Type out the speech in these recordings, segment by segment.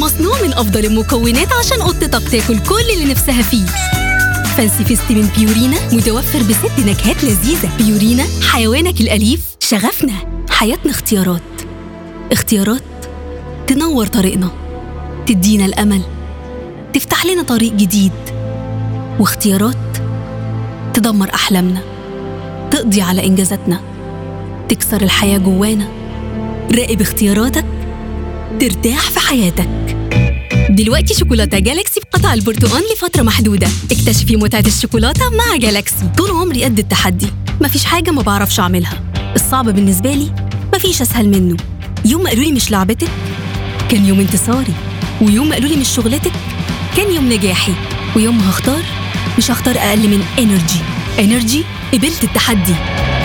مصنوع من أفضل المكونات عشان قطتك تاكل كل اللي نفسها فيه فانسي فيست من بيورينا متوفر بست نكهات لذيذة بيورينا حيوانك الأليف شغفنا حياتنا اختيارات اختيارات تنور طريقنا تدينا الأمل تفتح لنا طريق جديد واختيارات تدمر أحلامنا تقضي على إنجازاتنا تكسر الحياة جوانا راقب اختياراتك ترتاح في حياتك دلوقتي شوكولاتة جالاكسي بقطع البرتقال لفترة محدودة اكتشفي متعة الشوكولاتة مع جالاكسي طول عمري قد التحدي مفيش حاجة ما بعرفش أعملها الصعب بالنسبة لي مفيش أسهل منه يوم ما قالوا لي مش لعبتك كان يوم انتصاري ويوم ما قالوا لي مش شغلتك كان يوم نجاحي ويوم ما هختار مش هختار أقل من انرجي انرجي قبلت التحدي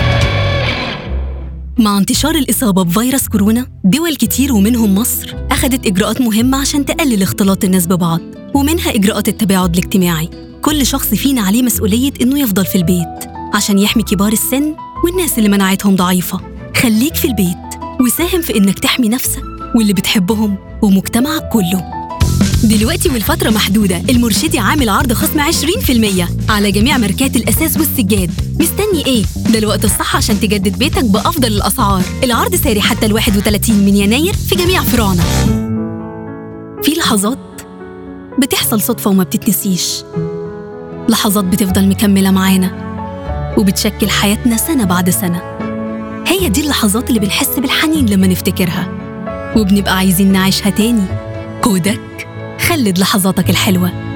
مع انتشار الإصابة بفيروس كورونا دول كتير ومنهم مصر أخدت إجراءات مهمة عشان تقلل اختلاط الناس ببعض ومنها إجراءات التباعد الاجتماعي كل شخص فينا عليه مسؤولية إنه يفضل في البيت عشان يحمي كبار السن والناس اللي مناعتهم ضعيفة خليك في البيت وساهم في إنك تحمي نفسك واللي بتحبهم ومجتمعك كله دلوقتي والفترة محدودة المرشدي عامل عرض خصم 20% على جميع ماركات الأساس والسجاد مستني إيه؟ ده الوقت الصح عشان تجدد بيتك بأفضل الأسعار العرض ساري حتى ال 31 من يناير في جميع فروعنا في لحظات بتحصل صدفة وما بتتنسيش لحظات بتفضل مكملة معانا وبتشكل حياتنا سنة بعد سنة هي دي اللحظات اللي بنحس بالحنين لما نفتكرها وبنبقى عايزين نعيشها تاني كودك خلد لحظاتك الحلوه